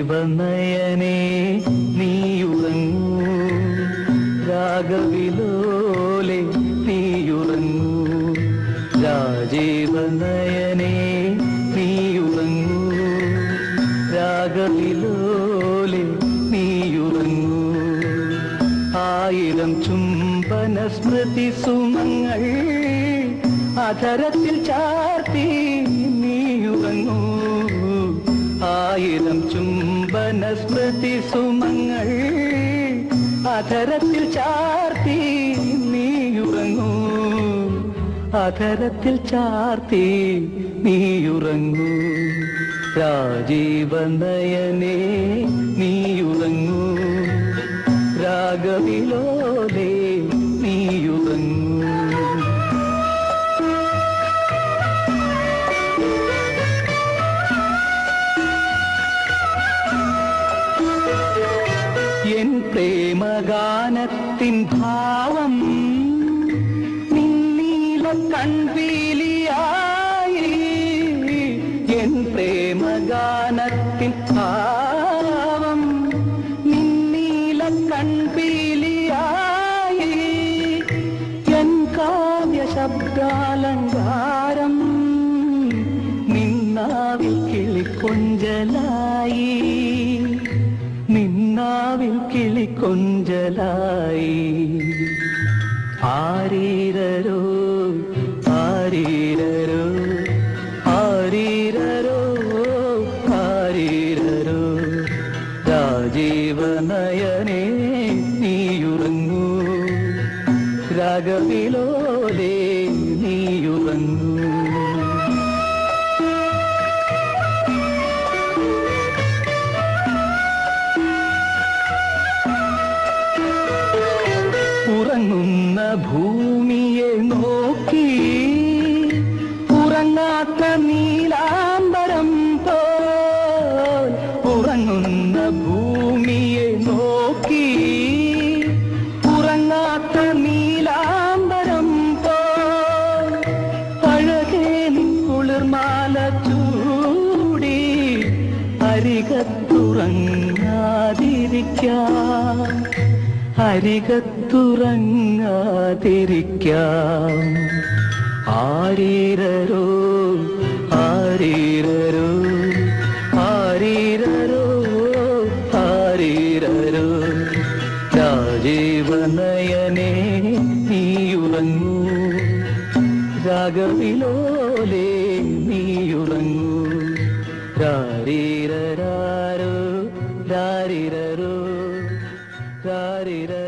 രാജീവനയനേ നീയുറങ്ങൂ രാഗവിലോലെ നീയുറങ്ങൂ രാജീവനയനേ നീയുറങ്ങൂ രാഗവിലോലെ നീയുറങ്ങൂ ആയിരം ചുംബന സ്മൃതി സുമങ്ങൾ അധരത്തിൽ ചാർത്തി നീയുറങ്ങൂ ആയിരം ചുംബന സ്മൃതി സുമങ്ങൾ അധരത്തിൽ ചാർത്തി നീയുറങ്ങൂ അധരത്തിൽ ചാർത്തി നീയുറങ്ങൂ രാജീവനയനേ നീയുറങ്ങൂ രാഗവിലോലേ നീയുറങ്ങൂ എൻ പ്രേമഗാനത്തിൻ ഭാവം നിന്നീല കൺപീലിയായി എൻ പ്രേമഗാനത്തിൻ ഭാവം നിന്നീല കൺപീലിയായി എൻ കാവ്യ ശബ്ദാലങ്കാരം നിന്നാവിൽ കിളിക്കൊഞ്ചലായി നിന്നാവിൽ കിളിക്കൊഞ്ചലായി ആരീരരോ ആരീരരോ ആരീരരോ ആരീരരോ രാജീവനയനേ നീയുറങ്ങൂ രാഗവിലോലേ നീയുറങ്ങൂ ഉറങ്ങുന്ന ഭൂമിയെ നോക്കി ഉറങ്ങാത്ത നീലാംബരം പോൽ ഉറങ്ങുന്ന ഭൂമിയെ നോക്കി ഉറങ്ങാത്ത നീലാംബരം പോൽ അഴകേ നിൻ കുളിർമാല ചൂടി അരികത്തുറങ്ങാതിരിക്കാം അരികത്തുറങ്ങാതിരിക്കാം ആരീരരോ ആരീരരോ ആരീരരോ ആരീരരോ രാജീവനയനേ നീയുറങ്ങൂ രാഗവിലോലേ നീയുറങ്ങൂ രാരീരരാരോ രാരിരരോ രാരിര